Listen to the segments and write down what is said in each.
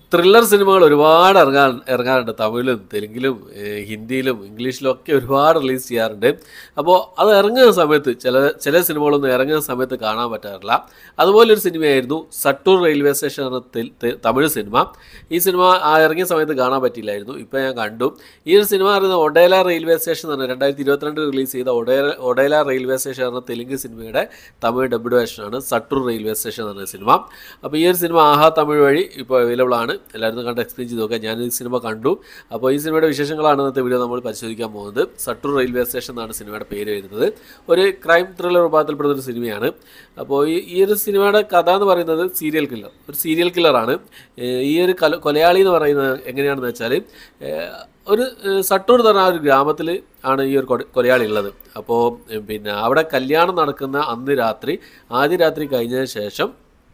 thriller സിനിമകൾ ഒരുപാട് ഇറങ്ങാൻ ഇറങ്ങാറുണ്ട് തമിഴിലും തെലുങ്കിലും ഏഹ് ഹിന്ദിയിലും ഇംഗ്ലീഷിലും ഒക്കെ ഒരുപാട് റിലീസ് ചെയ്യാറുണ്ട് അപ്പോൾ അത് ഇറങ്ങുന്ന സമയത്ത് ചില ചില സിനിമകളൊന്നും ഇറങ്ങുന്ന സമയത്ത് കാണാൻ പറ്റാറില്ല അതുപോലൊരു സിനിമയായിരുന്നു സട്ടൂർ റെയിൽവേ സ്റ്റേഷൻ എന്ന തെ- തെ- തമിഴ് സിനിമ ഈ സിനിമ ആ ഇറങ്ങിയ സമയത്ത് കാണാൻ പറ്റിയില്ലായിരുന്നു ഇപ്പോൾ ഞാൻ കണ്ടു ഈ ഒരു സിനിമ പറയുന്നത് ഒഡേല റെയിൽവേ സ്റ്റേഷൻ എന്ന് രണ്ടായിരത്തി ഇരുപത്തിരണ്ട് റിലീസ് ചെയ്ത ഒഡേല ഒഡേല റെയിൽവേ സ്റ്റേഷൻ എന്ന തെലുങ്ക് സിനിമയുടെ തമിഴ് ഡബ്ഡ് വേർഷനാണ് സട്ടൂർ റെയിൽവേ സ്റ്റേഷൻ എന്ന സിനിമ അപ്പോൾ ഈ ഒരു സിനിമ ആഹാ തമിഴ് വഴി ഇപ്പോൾ അവൈലബിൾ ആണ് എല്ലാവരും കണ്ട് എക്സ്പ്ലെയിൻ ചെയ്ത് നോക്കാം ഞാൻ ഈ സിനിമ കണ്ടു അപ്പോൾ ഈ സിനിമയുടെ വിശേഷങ്ങളാണ് ഇന്നത്തെ വീഡിയോ നമ്മൾ പരിശോധിക്കാൻ പോകുന്നത് സട്ടൂർ റെയിൽവേ സ്റ്റേഷൻ എന്നാണ് സിനിമയുടെ പേര് വരുന്നത് ഒരു ക്രൈം ത്രില്ലർ വിഭാഗത്തിൽപ്പെടുന്ന ഒരു സിനിമയാണ് അപ്പോൾ ഈ ഈ ഒരു സിനിമയുടെ കഥ എന്ന് പറയുന്നത് സീരിയൽ കില്ലർ ഒരു സീരിയൽ കില്ലറാണ് ഏഹ് ഈ ഒരു കല കൊലയാളി എന്ന് പറയുന്നത് എങ്ങനെയാണെന്ന് വെച്ചാൽ ഏഹ് ഒരു ഏഹ് സട്ടൂർ എന്ന് പറഞ്ഞ ആ ഒരു ഗ്രാമത്തിൽ ആണ് ഈ ഒരു കൊല- കൊലയാളി ഉള്ളത് അപ്പോൾ ഏഹ് പിന്നെ അവിടെ കല്യാണം നടക്കുന്ന അന്ന് രാത്രി ആദ്യ രാത്രി കഴിഞ്ഞതിന് ശേഷം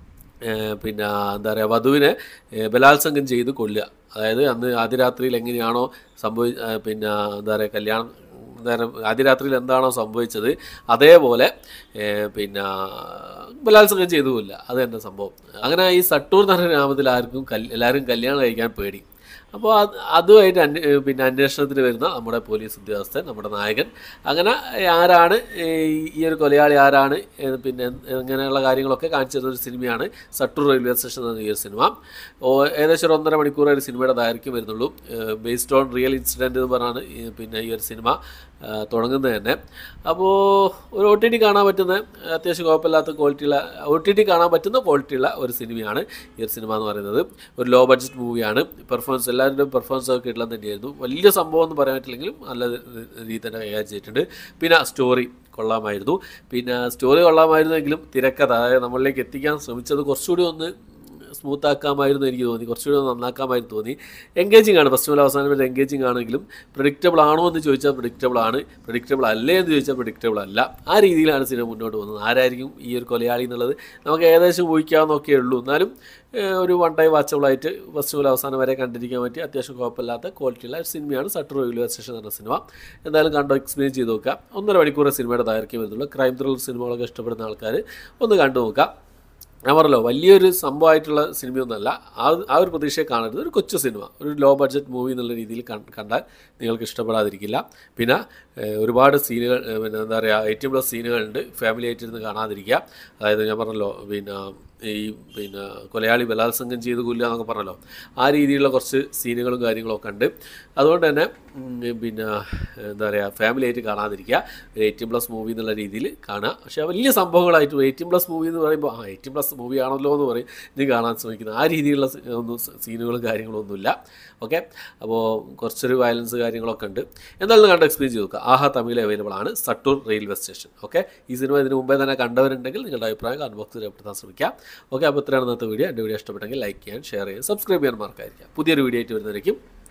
ഏഹ് പിന്നെ എന്താ പറയുക വധുവിനെ ഏഹ് ബലാത്സംഗം ചെയ്ത് കൊല്ലുക അതായത് അന്ന് ആദ്യ രാത്രിയിൽ എങ്ങനെയാണോ സംഭവി ഏഹ് പിന്നെ എന്താ പറയുക കല്യാണം എന്താ പറയുക ആദ്യ രാത്രിയിൽ എന്താണോ സംഭവിച്ചത് അതേപോലെ ഏഹ് പിന്നെ ബലാത്സംഗം ചെയ്തു കൊല്ലുക അത് തന്നെ സംഭവം അങ്ങനെ ഈ സട്ടൂർ എന്ന് പറഞ്ഞ ഗ്രാമത്തിൽ ആർക്കും കല് എല്ലാവരും കല്യാണം കഴിക്കാൻ പേടി അപ്പോൾ അത് അതുമായിട്ട് അന്വ ഏഹ് പിന്നെ അന്വേഷണത്തിന് വരുന്ന നമ്മുടെ പോലീസ് ഉദ്യോഗസ്ഥൻ നമ്മുടെ നായകൻ അങ്ങനെ ആരാണ് ഏഹ് ഈ ഒരു കൊലയാളി ആരാണ് ഏഹ് പിന്നെ ഇങ്ങനെയുള്ള കാര്യങ്ങളൊക്കെ കാണിച്ചു തരുന്ന ഒരു സിനിമയാണ് സട്ടൂർ റെയിൽവേ സ്റ്റേഷൻ എന്ന ഈ ഒരു സിനിമ ഓ ഏകദേശം ഒരു ഒന്നര മണിക്കൂർ ഒരു സിനിമയുടെ ദൈർഘ്യം വരുന്നുള്ളൂ ബേസ്ഡ് ഓൺ റിയൽ ഇൻസിഡൻറ്റ് എന്ന് പറഞ്ഞാണ് ഈ പിന്നെ ഈ ഒരു സിനിമ ആ, തുടങ്ങുന്നത് തന്നെ അപ്പോൾ ഒരു ഒ ടി ടി കാണാൻ പറ്റുന്ന അത്യാവശ്യം കുഴപ്പമില്ലാത്ത ക്വാളിറ്റിയുള്ള ഒ ടി ടി കാണാൻ പറ്റുന്ന ക്വാളിറ്റിയുള്ള ഒരു സിനിമയാണ് ഈ ഒരു സിനിമ എന്ന് പറയുന്നത് ഒരു ലോ ബഡ്ജറ്റ് മൂവിയാണ് പെർഫോമൻസ് എല്ലാവരുടെയും പെർഫോമൻസ് ഒക്കെ കിട്ടുന്നത് തന്നെയായിരുന്നു വലിയ സംഭവം എന്ന് പറയാൻ പറ്റില്ലെങ്കിലും നല്ല രീതിയിൽ തന്നെ കൈകാര്യം ചെയ്തിട്ടുണ്ട് പിന്നെ സ്റ്റോറി കൊള്ളാമായിരുന്നു പിന്നെ സ്റ്റോറി കൊള്ളാമായിരുന്നെങ്കിലും തിരക്കഥ അതായത് നമ്മളിലേക്ക് എത്തിക്കാൻ ശ്രമിച്ചത് കുറച്ചുകൂടി ഒന്ന് സ്മൂത്ത് ആക്കാമായിരുന്നു എനിക്ക് തോന്നി കുറച്ചുകൂടി ഒന്ന് നന്നാക്കാമായിരുന്നു തോന്നി എൻഗേജിങ് ആണ് ഫസ്റ്റ് മുതൽ അവസാനം വരെ എൻഗേജിങ് ആണെങ്കിലും പ്രിഡിക്റ്റബിൾ ആണോ എന്ന് ചോദിച്ചാൽ പ്രിഡിക്റ്റബിൾ ആണ് പ്രിഡിക്റ്റബിൾ അല്ലേ എന്ന് ചോദിച്ചാൽ പ്രിഡിക്റ്റബിൾ അല്ല ആ രീതിയിലാണ് സിനിമ മുന്നോട്ട് പോകുന്നത് ആരായിരിക്കും ഈ ഒരു കൊലയാളി എന്നുള്ളത് നമുക്ക് ഏകദേശം ഊഹിക്കാവുന്നൊക്കെ ഉള്ളൂ എന്നാലും ഏഹ്, ഒരു വൺ ടൈം വാച്ചബിളായിട്ട് ഫസ്റ്റ് മുതൽ അവസാനം വരെ കണ്ടിരിക്കാൻ പറ്റിയ അത്യാവശ്യം കുഴപ്പമില്ലാത്ത ക്വാളിറ്റിയുള്ള ഒരു സിനിമയാണ് സട്ടർ റെയിൽവേ സ്റ്റേഷൻ എന്ന സിനിമ എന്തായാലും കണ്ടോ എക്സ്പ്ലെയിൻ ചെയ്ത് നോക്കുക ഒന്നര മണിക്കൂർ സിനിമയുടെ ദൈർഘ്യം വരുന്നുള്ളൂ ക്രൈം ത്രില്ലർ സിനിമകളൊക്കെ ഇഷ്ടപ്പെടുന്ന ആൾക്കാർ ഒന്ന് കണ്ടു നോക്കാം ഞാൻ പറഞ്ഞല്ലോ വലിയൊരു സംഭവമായിട്ടുള്ള സിനിമയൊന്നുമല്ല ആ ആ ഒരു പ്രതീക്ഷയെ കാണരുത് ഒരു കൊച്ചു സിനിമ ഒരു ലോ ബഡ്ജറ്റ് മൂവി എന്നുള്ള രീതിയിൽ കൺ- കണ്ടാൽ നിങ്ങൾക്ക് ഇഷ്ടപ്പെടാതിരിക്കില്ല പിന്നെ ഏഹ്, ഒരുപാട് സീനുകൾ ഏഹ്, പിന്നെ എന്താ പറയുക എയ്റ്റീൻ പ്ലസ് സീനുകളുണ്ട് ഫാമിലി ആയിട്ടിരുന്ന് കാണാതിരിക്കുക അതായത് ഞാൻ പറഞ്ഞല്ലോ പിന്നെ ഈ പിന്നെ കൊലയാളി ബലാത്സംഗം ചെയ്ത് കൊല്ലുക എന്നൊക്കെ പറഞ്ഞല്ലോ ആ രീതിയിലുള്ള കുറച്ച് സീനുകളും കാര്യങ്ങളും ഒക്കെ ഉണ്ട് അതുകൊണ്ട് തന്നെ ഉം, പിന്നെ എന്താ പറയുക ഫാമിലി ആയിട്ട് കാണാതിരിക്കുക ഒരു എയ്റ്റീൻ പ്ലസ് മൂവി എന്നുള്ള രീതിയിൽ കാണുക പക്ഷേ വലിയ സംഭവങ്ങളായിട്ട് എയ്റ്റീൻ പ്ലസ് മൂവി എന്ന് പറയുമ്പോൾ ആ എയ്റ്റീൻ പ്ലസ് മൂവി ആണല്ലോ എന്ന് പറയും നീ കാണാൻ ശ്രമിക്കുന്നത് ആ രീതിയിലുള്ള സീ- ഒന്നും സ- സീനുകളും കാര്യങ്ങളും ഒന്നുമില്ല ഓക്കെ അപ്പോൾ കുറച്ചൊരു വയലൻസ് കാര്യങ്ങളൊക്കെ ഉണ്ട് എന്തായാലും കണ്ട് എക്സ്പീരിയൻസ് ചെയ്ത് നോക്കുക ആഹാ തമിഴിൽ അവൈലബിൾ ആണ് സട്ടൂർ റെയിൽവേ സ്റ്റേഷൻ ഓക്കെ ഈ സിനിമ ഇതിന് മുമ്പേ തന്നെ കണ്ടവരുണ്ടെങ്കിൽ നിങ്ങളുടെ അഭിപ്രായം കമന്റ് ബോക്സിൽ രേഖപ്പെടുത്താൻ ശ്രമിക്കാം ഓക്കെ അപ്പോൾ ഇത്രയാണ് ഇന്നത്തെ വീഡിയോ എൻ്റെ വീഡിയോ ഇഷ്ടപ്പെട്ടെങ്കിൽ ലൈക്ക് ചെയ്യാൻ ഷെയർ ചെയ്യാൻ സബ്സ്ക്രൈബ് ചെയ്യാൻ മാർക്കായിരിക്കാം പുതിയൊരു വീഡിയോ ആയിട്ട് വരുന്നതായിരിക്കും